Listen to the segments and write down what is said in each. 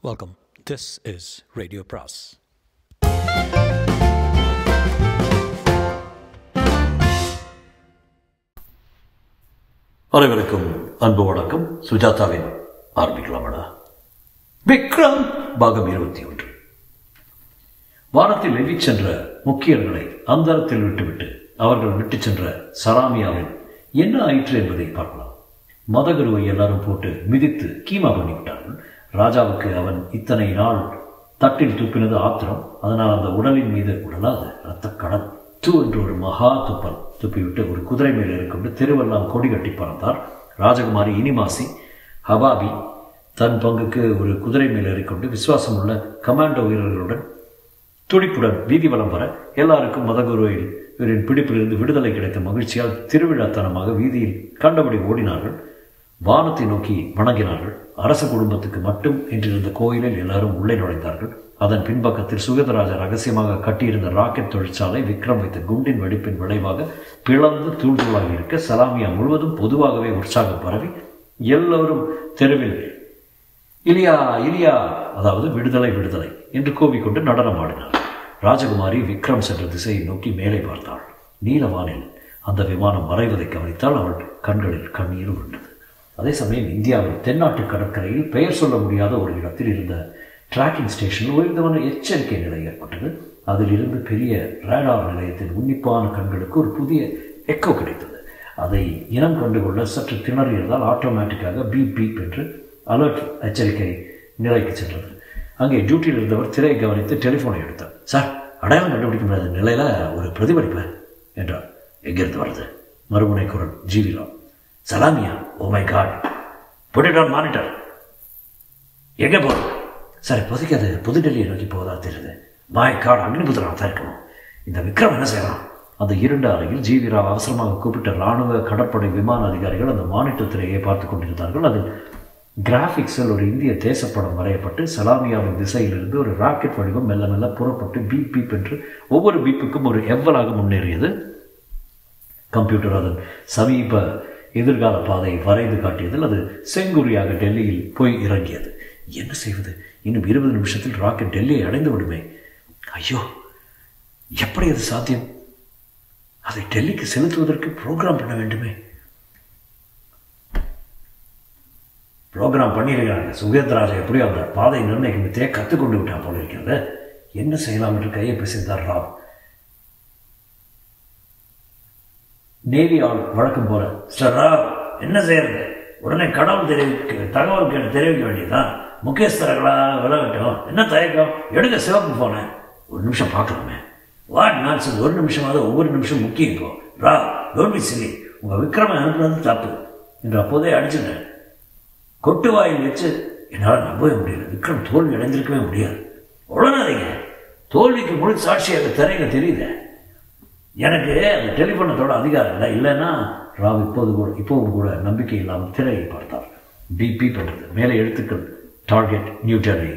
Welcome. This is Radio Pras. அனைவருக்கும் அன்பு வணக்கம் சுஜாதாவின் ஆரம்பிக்கலாமடா விக்ரம் பாகம் இருபத்தி ஒன்று வானத்தில் எவ்விச் சென்ற முக்கியர்களை அந்தரத்தில் விட்டுவிட்டு அவர்கள் விட்டுச் சென்ற சராமியாவின் என்ன ஆயிற்று என்பதை பார்க்கலாம் மதகுருவை எல்லாரும் போட்டு மிதித்து கீமா பண்ணிவிட்டார்கள் ராஜாவுக்கு அவன் இத்தனை நாள் தட்டில் துப்பினது ஆத்திரம் அதனால் அந்த உடலின் மீது உடலாது இரத்த கடல் தூ என்று ஒரு மகா துப்பல் துப்பிவிட்டு ஒரு குதிரை மேல் ஏறிக்கொண்டு தெருவெல்லாம் கொடி கட்டி பறந்தார் ராஜகுமாரி இனிமாசி ஹபாபி தன் பங்குக்கு ஒரு குதிரை மேல் ஏறிக்கொண்டு விசுவாசமுள்ள கமாண்டோ வீரர்களுடன் துடிப்புடன் வீதி வலம் வர எல்லாருக்கும் மதகுருவில் இவரின் பிடிப்பிலிருந்து விடுதலை கிடைத்த மகிழ்ச்சியால் திருவிழாத்தனமாக வீதியில் கண்டபடி ஓடினார்கள் வானத்தை நோக்கி வணங்கினார்கள் அரச குடும்பத்துக்கு மட்டும் என்றிருந்த கோயிலில் எல்லாரும் உள்ளே நுழைந்தார்கள் அதன் பின்பக்கத்தில் சுகதராஜ ரகசியமாக கட்டியிருந்த ராக்கெட் தொழிற்சாலை விக்ரம் வைத்த குண்டின் வெடிப்பின் விளைவாக பிளந்து தூள் தூளாகி இருக்க சலாமியா முழுவதும் பொதுவாகவே உற்சாகம் பரவி எல்லோரும் தெருவில் இலியா இலியா அதாவது விடுதலை விடுதலை என்று கூவிக்கொண்டு நடனம் ஆடினார் ராஜகுமாரி விக்ரம் சென்ற திசையை நோக்கி மேலே பார்த்தாள் நீலவானில் அந்த விமானம் மறைவதை கவனித்தால் அவள் கண்களில் கண்ணீர் உருண்டது அதே சமயம் இந்தியாவின் தென்னாட்டு கடற்கரையில் பெயர் சொல்ல முடியாத ஒரு இடத்தில் இருந்த டிராக்கிங் ஸ்டேஷன் உயர்ந்தவன எச்சரிக்கை நிலை ஏற்பட்டது அதில் இருந்து பெரிய ரேடார் நிலையத்தின் உன்னிப்பான கண்களுக்கு ஒரு புதிய எக்கோ கிடைத்தது அதை இனம் கண்டுகொள்ள சற்று திணறியதால் ஆட்டோமேட்டிக்காக பீப் பீப் என்று அலர்ட் எச்சரிக்கை நிலைக்கு சென்றது அங்கே டியூட்டியில் இருந்தவர் திரையை கவனித்து டெலிஃபோனை எடுத்தார் சார் அடையாளம் கண்டுபிடிக்க முடியாத நிலையில் ஒரு பிரதிபலிப்பு என்றார் எங்கிருந்து வருது மறுமுனை குரல் ஜீவிராம் சலாமியா oh my God put it on monitor எங்கே போகிறது சார் இப்போதைக்கு அது புதுடெல்லியை நோக்கி போவதா தெரியுது மை காட் அக்னிபுத்திரன் தான் இருக்கணும் இந்த விக்ரம் என்ன செய்யலாம் அந்த இருண்ட அறையில் ஜி வி ராவ் அவசரமாக கூப்பிட்ட இராணுவ கடற்படை விமான அதிகாரிகள் அந்த மானிட்டர் திரையை பார்த்து கொண்டிருந்தார்கள் அதில் கிராஃபிக்ஸில் ஒரு இந்திய தேசப்படம் வரையப்பட்டு சலாமியாவின் திசையிலிருந்து ஒரு ராக்கெட் வடிவம் மெல்ல மெல்ல புறப்பட்டு பீப் பீப் என்று ஒவ்வொரு பீப்புக்கும் ஒரு எவ்வளாக முன்னேறியது கம்ப்யூட்டர் அதன் சமீப எதிர்கால பாதையை வரைந்து காட்டியதில் அது செங்குறியாக டெல்லியில் போய் இறங்கியது என்ன செய்வது இன்னும் இருபது நிமிஷத்தில் ராக்கெட் டெல்லியை அடைந்து விடுமே ஐயோ எப்படி அது சாத்தியம் அதை டெல்லிக்கு செலுத்துவதற்கு ப்ரோக்ராம் பண்ண வேண்டுமே ப்ரோக்ராம் பண்ணியிருக்கிறாங்க சுகேத்ராஜ் எப்படியோ அந்த பாதை நிர்ணயிக்கும் வித்தையை கற்றுக்கொண்டு விட்டா போல இருக்கிறது என்ன செய்யலாம் என்று கையை பிசைந்தார் ராவ் நேவி ஆள் வழக்கம் போல சார் ராவ் என்ன செய்யறது உடனே கடவுள் தெரிவிக்க தகவல் கேட்டு தெரிவிக்க வேண்டியதுதான் முக்கியஸ்தர்களா விலகட்டும் என்ன தயக்கம் எடுக்க சிவப்பு போனேன் ஒரு நிமிஷம் பார்க்கலாமே வாட் நான்சன் ஒரு நிமிஷமாவது ஒவ்வொரு நிமிஷம் முக்கியம் இப்போ ரா டோன்ட் பி சில்லி உங்கள் விக்ரமை அனுப்புனது தப்பு என்று அப்போதே அடிச்சுட்டேன் கொட்டு வாயில் வச்சு என்னால் நம்பவே முடியல விக்ரம் தோல்வி அடைந்திருக்கவே முடியாது உடனடிங்க தோல்விக்கு முழு சாட்சியாக திரையில தெரியுது எனக்கு அந்த டெலிஃபோனத்தோட அதிகாரம் இல்லை இல்லைன்னா ராவ் இப்போது கூட இப்போவும் கூட நம்பிக்கை இல்லாமல் திரையை பார்த்தார் பிபி பண்ணுறது மேலே எழுத்துக்கள் target New Delhi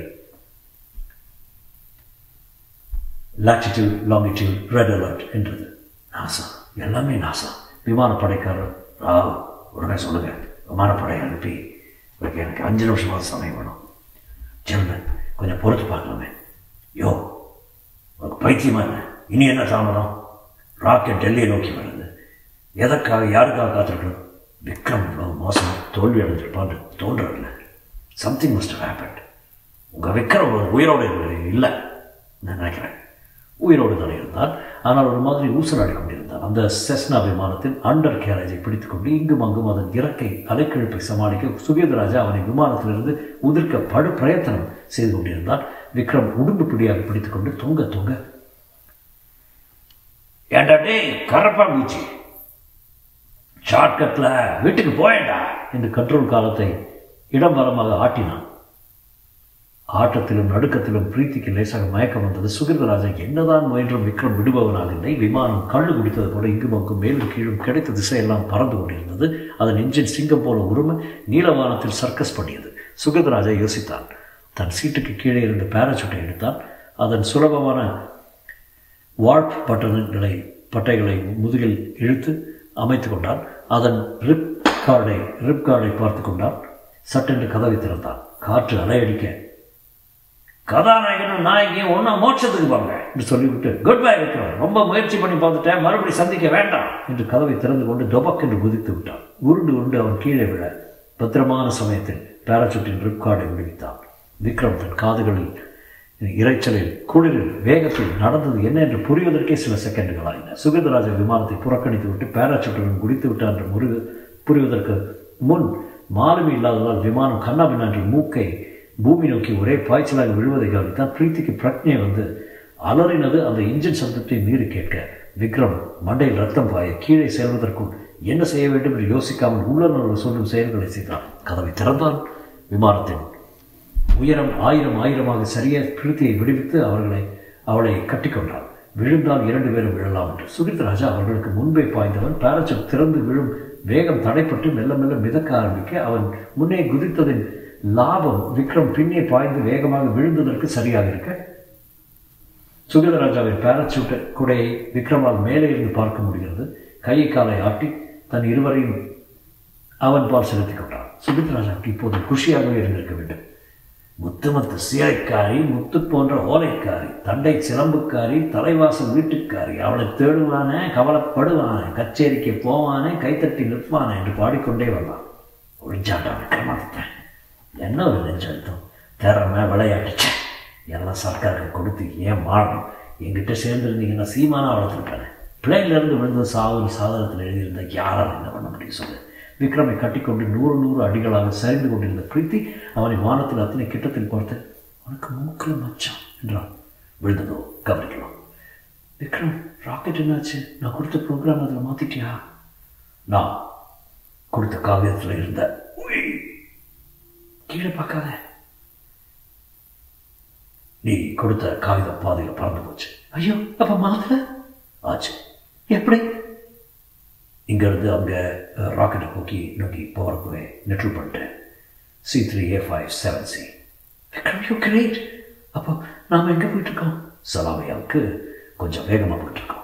latitude longitude red alert என்றது நாசா எல்லாமே நாசா விமானப்படைக்காரர் ராவ் உடனே சொல்லுங்க விமானப்படை அனுப்பி இவருக்கு எனக்கு அஞ்சு நிமிஷமாவது சமயம் வேணும் ஜென்மன் கொஞ்சம் பொறுத்து பார்க்கலாமே யோ உனக்கு பைத்தியமா இல்லை இனி என்ன தாமதம் ராக்கெட் டெல்லியை நோக்கி வருது எதற்காக யாருக்காக காத்திருக்கணும் விக்ரம் இவ்வளோ மோசமாக தோல்வி அடைஞ்சிருப்பான்னு தோன்றதில்ல சம்திங் மஸ்ட் ஹேப்பன் உங்கள் விக்ரம் உயிரோடு இல்லை நான் நினைக்கிறேன் உயிரோடு தான் இருந்தார் ஆனால் ஒரு மாதிரி ஊசலாடி கொண்டிருந்தார் அந்த செஸ்னா விமானத்தின் அண்டர் கேரேஜை பிடித்துக்கொண்டு இங்கும் அங்கும் அதன் இறக்கை அலைக்கழிப்பை சமாளிக்க சுகேதராஜா அவனை விமானத்திலிருந்து உதிர்க்க படு பிரயத்தனம் செய்து கொண்டிருந்தார் விக்ரம் உடும்பு பிடியாக பிடித்துக்கொண்டு தொங்க தொங்க ஏண்டா டேய் கரப்பா பீச்சு ஷார்ட்கட்டில் வீட்டுக்கு போயேண்டா என்று கண்ட்ரோல் காலத்தை இடம் வரமாக ஆட்டினான் ஆட்டத்திலும் நடுக்கத்திலும் பிரீத்திக்கு லேசாக மயக்கம் வந்தது சுகிர்தராஜா என்னதான் முயன்றும் விக்ரம் விடுபவனாக இல்லை விமானம் கள்ளு குடித்தது போல இங்கும் அங்கும் மேலும் கீழும் கிடைத்த திசையெல்லாம் பறந்து கொண்டிருந்தது அதன் எஞ்சின் சிங்கம் போல உரிமை நீலவானத்தில் சர்க்கஸ் பண்ணியது சுகதராஜா யோசித்தான் தன் சீட்டுக்கு கீழே இருந்த பேராசூட்டை எடுத்தான் அதன் சுலபமான வார்ப் பட்டன்களை பட்டைகளை முதுகில் இழுத்து அமைத்து கொண்டான் அதன் ரிப் கார்டை ரிப் கார்டை பார்த்து கொண்டான் சட்டென்று கதவை திறந்தான் காற்று அலையடிக்க கதாநாயகனும் நாயகியும் ஒன்றா மோட்சத்துக்கு போங்க என்று சொல்லிவிட்டு குட் பை விக்ரம் ரொம்ப முயற்சி பண்ணி பார்த்துட்டேன் மறுபடியும் சந்திக்க வேண்டாம் என்று கதவை திறந்து கொண்டு டொபக் என்று குதித்து விட்டான் உருண்டு உருண்டு அவன் கீழே விழ பத்திரமான சமயத்தில் பாராசூட்டின் ரிப்கார்டை விடுவித்தான் விக்ரம் தன் காதுகளில் இரைச்சலில் குளிரில் வேகத்தில் நடந்தது என்ன என்று புரிவதற்கே சில செகண்டுகள் ஆயின சுகந்தராஜ விமானத்தை புறக்கணித்து விட்டு பாராசூட்டுடன் குடித்து விட்டான் என்று முரு புரிவதற்கு முன் மாலுமி இல்லாததால் விமானம் கண்ணாபின்னா என்று மூக்கை பூமி நோக்கி ஒரே பாய்ச்சலாக விழுவதை கவனித்தான் பிரீத்திக்கு பிரக்ஞை வந்து அலறினது அந்த இன்ஜின் சப்தத்தை மீறி கேட்க விக்ரம் மண்டையில் ரத்தம் பாய கீழே செல்வதற்குள் என்ன செய்ய வேண்டும் என்று யோசிக்காமல் உள்ளுணர்வு சொல்லும் செயல்களை செய்தான் கதவை திறந்தான் விமானத்தின் உயரம் ஆயிரம் ஆயிரமாக சரியாக பிரீத்தியை விடுவித்து அவர்களை அவளை கட்டிக்கொண்டான் விழுந்தால் இரண்டு பேரும் விழலாம் என்று சுகித்ராஜா அவர்களுக்கு முன்பே பாய்ந்தவன் பாராசூட் திறந்து விழும் வேகம் தடைப்பட்டு மெல்ல மெல்ல மிதக்க ஆரம்பிக்க அவன் முன்னே குதித்ததின் லாபம் விக்ரம் பின்னே பாய்ந்து வேகமாக விழுந்ததற்கு சரியாக இருக்க சுகதராஜாவின் பாராசூட் குடையை விக்ரமால் மேலே இருந்து பார்க்க முடிகிறது கையை காலை ஆட்டி தன் இருவரையும் அவன் பால் செலுத்திக் கொண்டான் சுமித்ராஜாவுக்கு இப்போது குஷியாகவே இருந்திருக்க வேண்டும் முத்து முத்து சீரைக்காரி முத்து போன்ற ஓலைக்காரி தண்டை சிலம்புக்காரி தலைவாசல் வீட்டுக்காரி அவளை தேடுவானே கவலைப்படுவானே கச்சேரிக்கு போவானே கைத்தட்டி நிற்பானே என்று பாடிக்கொண்டே வந்தான் ஒழிஞ்சாண்டா விக்ரமாதித்தன் என்ன ஒரு நெஞ்செழுத்தம் திறமை விளையாட்டுச்சு எல்லாம் சர்க்காருக்கு கொடுத்து ஏன் வாழணும் என்கிட்ட சேர்ந்துருந்தீங்கன்னா சீமானா வளர்த்துருப்பானே பிளேன்லேருந்து விழுந்த சாவு சாதனத்தில் எழுதியிருந்த யாரால் என்ன பண்ண முடியும் சொல்லு விக்ரமை கட்டிக்கொண்டு நூறு நூறு அடிகளாக சரிந்து கொண்டிருந்த பிரீத்தி அவனை வானத்தில் அத்தனை கிட்டத்தில் பார்த்து உனக்கு மூக்கில் மச்சான் என்றான் விழுந்ததோ கவனிக்கலாம் விக்ரம் ராக்கெட் என்னாச்சு நான் கொடுத்த ப்ரோக்ராம் அதில் மாற்றிட்டியா நான் கொடுத்த காவியத்தில் இருந்த உய், கீழே பார்க்காத நீ கொடுத்த காகிதம் பாதையில் பறந்து போச்சு ஐயோ அப்போ மாத்தல ஆச்சு எப்படி இங்கேருந்து அங்கே ராக்கெட்டை நோக்கி நோக்கி போகிறப்பவே நெட்ரு பண்ணிட்டேன் C three A five seven C Vikram you great அப்போ நாம் எங்கே போயிட்டுருக்கோம் சலாமையாவுக்கு கொஞ்சம் வேகமாக போயிட்டுருக்கோம்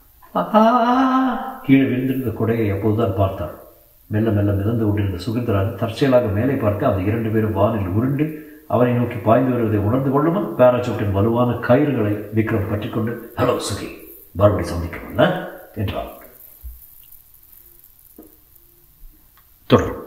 கீழே விழுந்திருந்த குடையை எப்போதுதான் பார்த்தான் மெல்ல மெல்ல மிதந்து கொண்டிருந்த சுகந்தராஜ் தற்செயலாக மேலே பார்க்க அந்த இரண்டு பேரும் வானில் உருண்டு அவனை நோக்கி பாய்ந்து வருவதை உணர்ந்து கொள்ளுமல் பாராசூட்டின் வலுவான கயிறுகளை விக்ரம் பற்றிக்கொண்டு ஹலோ சுகி மறுபடி சந்திக்கணும்ல என்றான் தொடரும்